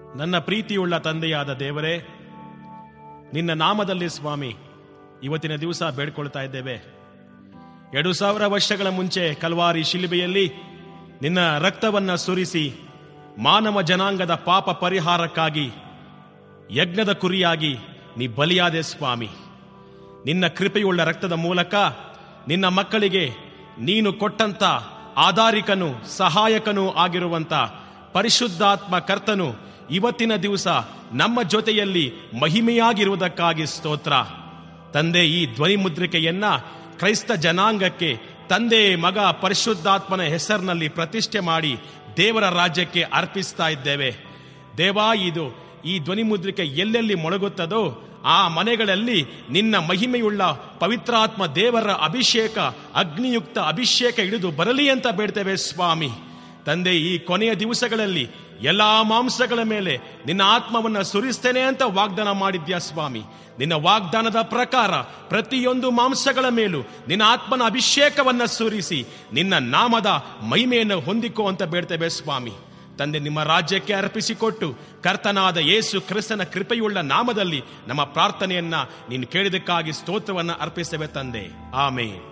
ನನ್ನ ಪ್ರೀತಿಯುಳ್ಳ ತಂದೆಯಾದ ದೇವರೇ ನಿನ್ನ ನಾಮದಲ್ಲಿ ಸ್ವಾಮಿ ಇವತ್ತಿನ ದಿವಸ ಬೇಡ್ಕೊಳ್ತಾ ಇದ್ದೇವೆ ಎರಡು ಸಾವಿರ ವರ್ಷಗಳ ಮುಂಚೆ ಕಲ್ವಾರಿ ಶಿಲುಬೆಯಲ್ಲಿ ನಿನ್ನ ರಕ್ತವನ್ನ ಸುರಿಸಿ ಮಾನವ ಜನಾಂಗದ ಪಾಪ ಪರಿಹಾರಕ್ಕಾಗಿ ಯಜ್ಞದ ಕುರಿಯಾಗಿ ನೀ ಬಲಿಯಾದೆ ಸ್ವಾಮಿ ನಿನ್ನ ಕೃಪೆಯುಳ್ಳ ರಕ್ತದ ಮೂಲಕ ನಿನ್ನ ಮಕ್ಕಳಿಗೆ ನೀನು ಕೊಟ್ಟಂತ ಆಧಾರಿಕನು ಸಹಾಯಕನೂ ಆಗಿರುವಂತ ಪರಿಶುದ್ಧಾತ್ಮ ಕರ್ತನು ಇವತ್ತಿನ ದಿವಸ ನಮ್ಮ ಜೊತೆಯಲ್ಲಿ ಮಹಿಮೆಯಾಗಿರುವುದಕ್ಕಾಗಿ ಸ್ತೋತ್ರ ತಂದೆ ಈ ಧ್ವನಿ ಮುದ್ರಿಕೆಯನ್ನ ಕ್ರೈಸ್ತ ಜನಾಂಗಕ್ಕೆ ತಂದೆ ಮಗ ಪರಿಶುದ್ಧಾತ್ಮನ ಹೆಸರಿನಲ್ಲಿ ಪ್ರತಿಷ್ಠೆ ಮಾಡಿ ದೇವರ ರಾಜ್ಯಕ್ಕೆ ಅರ್ಪಿಸ್ತಾ ಇದ್ದೇವೆ ದೇವಾ ಇದು ಈ ಧ್ವನಿ ಮುದ್ರಿಕೆ ಎಲ್ಲೆಲ್ಲಿ ಮೊಳಗುತ್ತದೋ ಆ ಮನೆಗಳಲ್ಲಿ ನಿನ್ನ ಮಹಿಮೆಯುಳ್ಳ ಪವಿತ್ರಾತ್ಮ ದೇವರ ಅಭಿಷೇಕ ಅಗ್ನಿಯುಕ್ತ ಅಭಿಷೇಕ ಹಿಡಿದು ಬರಲಿ ಅಂತ ಬೇಡ್ತೇವೆ ಸ್ವಾಮಿ ತಂದೆ ಈ ಕೊನೆಯ ದಿವಸಗಳಲ್ಲಿ ಎಲ್ಲಾ ಮಾಂಸಗಳ ಮೇಲೆ ನಿನ್ನ ಆತ್ಮವನ್ನ ಸುರಿಸ್ತೇನೆ ಅಂತ ವಾಗ್ದಾನ ಮಾಡಿದ್ಯಾ ಸ್ವಾಮಿ ನಿನ್ನ ವಾಗ್ದಾನದ ಪ್ರಕಾರ ಪ್ರತಿಯೊಂದು ಮಾಂಸಗಳ ಮೇಲೂ ನಿನ್ನ ಆತ್ಮನ ಅಭಿಷೇಕವನ್ನ ಸುರಿಸಿ ನಿನ್ನ ನಾಮದ ಮಹಿಮೆಯನ್ನು ಹೊಂದಿಕೋ ಅಂತ ಬೇಡ್ತೇವೆ ಸ್ವಾಮಿ ತಂದೆ ನಿಮ್ಮ ರಾಜ್ಯಕ್ಕೆ ಅರ್ಪಿಸಿಕೊಟ್ಟು ಕರ್ತನಾದ ಯೇಸು ಕ್ರಿಸ್ತನ ಕೃಪೆಯುಳ್ಳ ನಾಮದಲ್ಲಿ ನಮ್ಮ ಪ್ರಾರ್ಥನೆಯನ್ನ ನೀನು ಕೇಳಿದಕ್ಕಾಗಿ ಸ್ತೋತ್ರವನ್ನ ಅರ್ಪಿಸ್ತೇವೆ ತಂದೆ ಆಮೇನ್